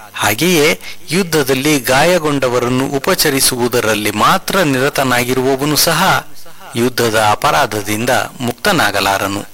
ಹಾಗೆಯೇ ಯುದ್ಧದಲ್ಲಿ ಗಾಯಗೊಂಡವರನ್ನು ಉಪಚರಿಸುವುದರಲ್ಲಿ ಮಾತ್ರ ನಿರತನಾಗಿರುವವನು ಸಹ ಯುದ್ಧದ ಅಪರಾಧದಿಂದ ಮುಕ್ತನಾಗಲಾರನು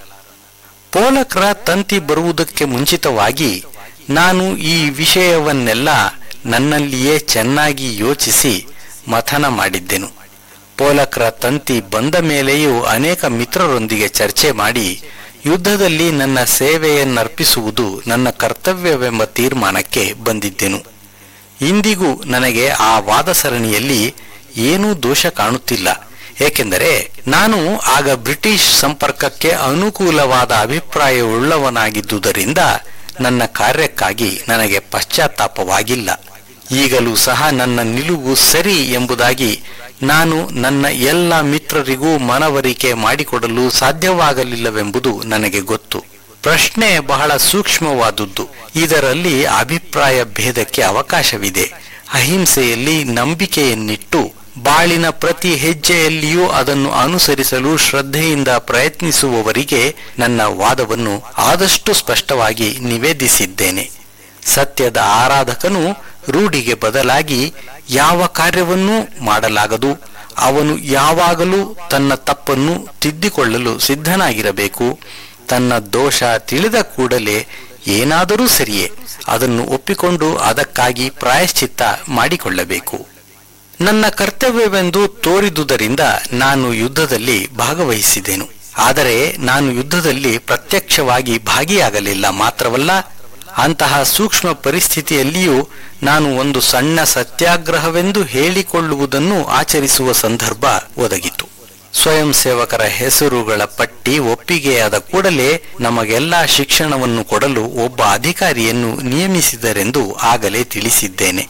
ಪೋಲಕರ ತಂತಿ ಬರುವುದಕ್ಕೆ ಮುಂಚಿತವಾಗಿ ನಾನು ಈ ವಿಷಯವನ್ನೆಲ್ಲ ನನ್ನಲ್ಲಿಯೇ ಚೆನ್ನಾಗಿ ಯೋಚಿಸಿ ಮಥನ ಮಾಡಿದ್ದೆನು ಪೋಲಕರ ತಂತಿ ಬಂದ ಮೇಲೆಯೂ ಅನೇಕ ಮಿತ್ರರೊಂದಿಗೆ ಚರ್ಚೆ ಮಾಡಿ ಯುದ್ಧದಲ್ಲಿ ನನ್ನ ಸೇವೆಯನ್ನರ್ಪಿಸುವುದು ನನ್ನ ಕರ್ತವ್ಯವೆಂಬ ತೀರ್ಮಾನಕ್ಕೆ ಬಂದಿದ್ದೆನು ಇಂದಿಗೂ ನನಗೆ ಆ ವಾದ ಸರಣಿಯಲ್ಲಿ ಏನೂ ದೋಷ ಕಾಣುತ್ತಿಲ್ಲ ಏಕೆಂದರೆ ನಾನು ಆಗ ಬ್ರಿಟಿಷ್ ಸಂಪರ್ಕಕ್ಕೆ ಅನುಕೂಲವಾದ ಅಭಿಪ್ರಾಯವುಳ್ಳವನಾಗಿದ್ದುದರಿಂದ ನನ್ನ ಕಾರ್ಯಕ್ಕಾಗಿ ನನಗೆ ಪಶ್ಚಾತ್ತಾಪವಾಗಿಲ್ಲ ಈಗಲೂ ಸಹ ನನ್ನ ನಿಲುವು ಸರಿ ಎಂಬುದಾಗಿ ನಾನು ನನ್ನ ಎಲ್ಲ ಮಿತ್ರರಿಗೂ ಮನವರಿಕೆ ಮಾಡಿಕೊಡಲು ಸಾಧ್ಯವಾಗಲಿಲ್ಲವೆಂಬುದು ನನಗೆ ಗೊತ್ತು ಪ್ರಶ್ನೆ ಬಹಳ ಸೂಕ್ಷ್ಮವಾದುದು ಇದರಲ್ಲಿ ಅಭಿಪ್ರಾಯ ಭೇದಕ್ಕೆ ಅವಕಾಶವಿದೆ ಅಹಿಂಸೆಯಲ್ಲಿ ನಂಬಿಕೆಯನ್ನಿಟ್ಟು ಬಾಳಿನ ಪ್ರತಿ ಹೆಜ್ಜೆಯಲ್ಲಿಯೂ ಅದನ್ನು ಅನುಸರಿಸಲು ಶ್ರದ್ಧೆಯಿಂದ ಪ್ರಯತ್ನಿಸುವವರಿಗೆ ನನ್ನ ವಾದವನ್ನು ಆದಷ್ಟು ಸ್ಪಷ್ಟವಾಗಿ ನಿವೇದಿಸಿದ್ದೇನೆ ಸತ್ಯದ ಆರಾಧಕನು ರೂಢಿಗೆ ಬದಲಾಗಿ ಯಾವ ಕಾರ್ಯವನ್ನೂ ಮಾಡಲಾಗದು ಅವನು ಯಾವಾಗಲೂ ತನ್ನ ತಪ್ಪನ್ನು ತಿದ್ದಿಕೊಳ್ಳಲು ಸಿದ್ಧನಾಗಿರಬೇಕು ತನ್ನ ದೋಷ ತಿಳಿದ ಕೂಡಲೇ ಏನಾದರೂ ಸರಿಯೇ ಅದನ್ನು ಒಪ್ಪಿಕೊಂಡು ಅದಕ್ಕಾಗಿ ಪ್ರಾಯಶ್ಚಿತ್ತ ಮಾಡಿಕೊಳ್ಳಬೇಕು ನನ್ನ ಕರ್ತವ್ಯವೆಂದು ತೋರಿದುದರಿಂದ ನಾನು ಯುದ್ಧದಲ್ಲಿ ಭಾಗವಹಿಸಿದೆನು ಆದರೆ ನಾನು ಯುದ್ಧದಲ್ಲಿ ಪ್ರತ್ಯಕ್ಷವಾಗಿ ಭಾಗಿಯಾಗಲಿಲ್ಲ ಮಾತ್ರವಲ್ಲ ಅಂತಹ ಸೂಕ್ಷ್ಮ ಪರಿಸ್ಥಿತಿಯಲ್ಲಿಯೂ ನಾನು ಒಂದು ಸಣ್ಣ ಸತ್ಯಾಗ್ರಹವೆಂದು ಹೇಳಿಕೊಳ್ಳುವುದನ್ನು ಆಚರಿಸುವ ಸಂದರ್ಭ ಒದಗಿತು ಸ್ವಯಂ ಸೇವಕರ ಹೆಸರುಗಳ ಪಟ್ಟಿ ಒಪ್ಪಿಗೆಯಾದ ಕೂಡಲೇ ನಮಗೆಲ್ಲ ಶಿಕ್ಷಣವನ್ನು ಕೊಡಲು ಒಬ್ಬ ಅಧಿಕಾರಿಯನ್ನು ನಿಯಮಿಸಿದರೆಂದು ಆಗಲೇ ತಿಳಿಸಿದ್ದೇನೆ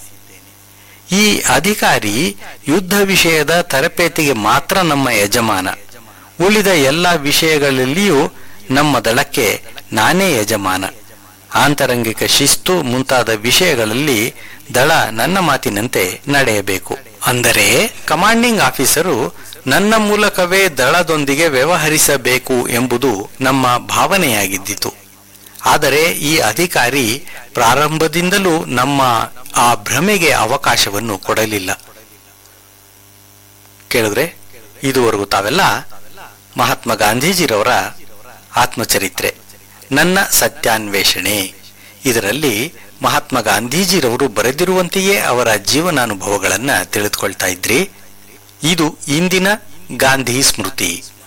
ಈ ಅಧಿಕಾರಿ ಯುದ್ಧ ವಿಷಯದ ತರಬೇತಿಗೆ ಮಾತ್ರ ನಮ್ಮ ಯಜಮಾನ ಉಳಿದ ಎಲ್ಲ ವಿಷಯಗಳಲ್ಲಿಯೂ ನಮ್ಮ ದಳಕ್ಕೆ ನಾನೇ ಯಜಮಾನ ಆಂತರಂಗಿಕ ಶಿಸ್ತು ಮುಂತಾದ ವಿಷಯಗಳಲ್ಲಿ ದಳ ನನ್ನ ಮಾತಿನಂತೆ ನಡೆಯಬೇಕು ಅಂದರೆ ಕಮಾಂಡಿಂಗ್ ಆಫೀಸರು ನನ್ನ ಮೂಲಕವೇ ದಳದೊಂದಿಗೆ ವ್ಯವಹರಿಸಬೇಕು ಎಂಬುದು ನಮ್ಮ ಭಾವನೆಯಾಗಿದ್ದಿತು ಆದರೆ ಈ ಅಧಿಕಾರಿ ಪ್ರಾರಂಭದಿಂದಲೂ ನಮ್ಮ ಆ ಭ್ರಮೆಗೆ ಅವಕಾಶವನ್ನು ಕೊಡಲಿಲ್ಲ ಕೇಳಿದ್ರೆ ಇದುವರೆಗೂ ತಾವೆಲ್ಲ ಮಹಾತ್ಮ ಗಾಂಧೀಜಿರವರ ಆತ್ಮಚರಿತ್ರೆ ನನ್ನ ಸತ್ಯಾನ್ವೇಷಣೆ ಇದರಲ್ಲಿ ಮಹಾತ್ಮ ಗಾಂಧೀಜಿರವರು ಬರೆದಿರುವಂತೆಯೇ ಅವರ ಜೀವನಾನುಭವಗಳನ್ನ ತಿಳಿದುಕೊಳ್ತಾ ಇದ್ರಿ ಇದು ಇಂದಿನ ಗಾಂಧಿ ಸ್ಮೃತಿ